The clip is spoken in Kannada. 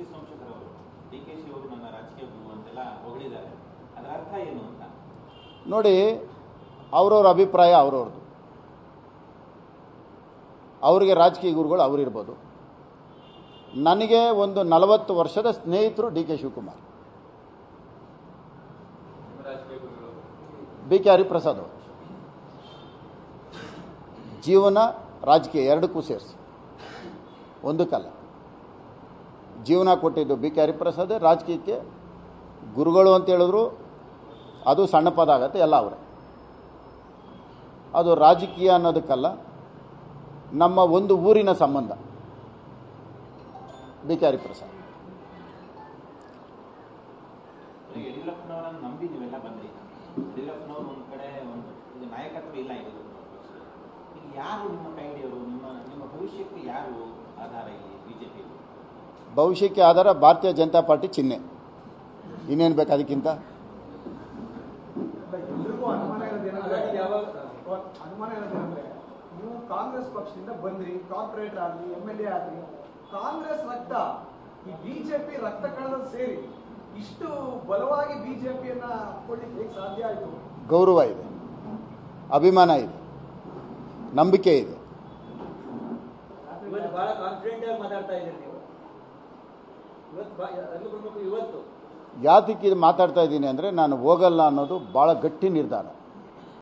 ಸೋಮಶೇಖರ್ ಅವರು ಡಿ ಕೆ ಶಿ ಅವರು ನನ್ನ ರಾಜಕೀಯ ಗುರು ಅಂತೆಲ್ಲ ಹೊಗಳಿದ್ದಾರೆ ಅದರ ಅರ್ಥ ಏನು ಅಂತ ನೋಡಿ ಅವ್ರವ್ರ ಅಭಿಪ್ರಾಯ ಅವ್ರವ್ರದ್ದು ಅವರಿಗೆ ರಾಜಕೀಯ ಗುರುಗಳು ಅವರಿರ್ಬೋದು ನನಗೆ ಒಂದು ನಲವತ್ತು ವರ್ಷದ ಸ್ನೇಹಿತರು D K Shivakumar B K Hariprasad ಅವರು ಜೀವನ ರಾಜಕೀಯ ಎರಡಕ್ಕೂ ಸೇರಿಸಿ ಒಂದಕ್ಕಲ್ಲ ಜೀವನ ಕೊಟ್ಟಿದ್ದು ಬಿ ಕೆ ಹರಿಪ್ರಸಾದ್ ರಾಜಕೀಯಕ್ಕೆ ಗುರುಗಳು ಅಂತ ಹೇಳಿದ್ರು ಅದು ಸಣ್ಣ ಪದ ಆಗತ್ತೆ ಎಲ್ಲ ಅವರೇ ಅದು ರಾಜಕೀಯ ಅನ್ನೋದಕ್ಕಲ್ಲ ನಮ್ಮ ಒಂದು ಊರಿನ ಸಂಬಂಧ ಬಿ ಕೆ ಹರಿಪ್ರಸಾದ್ ಈಗ ಯಡಿಯೂರಪ್ಪನವರನ್ನು ನಂಬಿ ನೀವೆಲ್ಲ ಬಂದ್ರಿ ಯಡಿಯೂರಪ್ಪನವರು ಒಂದು ಕಡೆ ಒಂದು ಈಗ ನಾಯಕತ್ವ ಇಲ್ಲ ಯಡಿಯೂರಪ್ಪನವ್ರ ಪಕ್ಷದಲ್ಲಿ ಈಗ ಯಾರು ನಿಮ್ಮ ಕೈ ಹಿಡಿಯೋರು ನಿಮ್ಮ ನಿಮ್ಮ ಭವಿಷ್ಯಕ್ಕೆ ಯಾರು ಆಧಾರ ಇಲ್ಲಿ ಬಿಜೆಪಿ ಭವಿಷ್ಯಕ್ಕೆ ಆಧಾರ ಭಾರತೀಯ ಜನತಾ ಪಾರ್ಟಿ ಚಿಹ್ನೆ ಇನ್ನೇನು ಬೇಕು ಅದಕ್ಕಿಂತ ಎಲ್ರಿಗೂ ಅನುಮಾನ ಇರೋದೇನಂದ್ರೆ ಅನುಮಾನ ಇರೋದೇನಂದ್ರೆ ನೀವು ಕಾಂಗ್ರೆಸ್ ಪಕ್ಷದಿಂದ ಬಂದ್ರಿ ಕಾರ್ಪೊರೇಟರ್ ಆಗ್ಲಿ ಎಂ ಎಲ್ ಎ ಆಗ್ಲಿ ಕಾಂಗ್ರೆಸ್ ರಕ್ತ ಈ ಬಿಜೆಪಿ ರಕ್ತ ಕಳೆದ ಸೇರಿ ಇಷ್ಟು ಬಲವಾಗಿ ಬಿಜೆಪಿಯನ್ನ ಕೊಡ್ಲಿಕ್ಕೆ ಹೇಗೆ ಸಾಧ್ಯ ಆಯ್ತು ಗೌರವ ಇದೆ ಅಭಿಮಾನ ಇದೆ ನಂಬಿಕೆ ಇದೆ ಇವತ್ತು ಬಹಳ ಕಾನ್ಫಿಡೆಂಟ್ ಆಗಿ ಮಾತಾಡ್ತಾ ಇದ್ದೀರಿ ನೀವು ಇವತ್ತು ಬಾ- ಅಲ್ಲೂ ಬರ್ಬೇಕು ಇವತ್ತು ಯಾತಕ್ಕೆ ಇದು ಮಾತಾಡ್ತಾ ಇದ್ದೀನಿ ಅಂದರೆ ನಾನು ಹೋಗಲ್ಲ ಅನ್ನೋದು ಭಾಳ ಗಟ್ಟಿ ನಿರ್ಧಾರ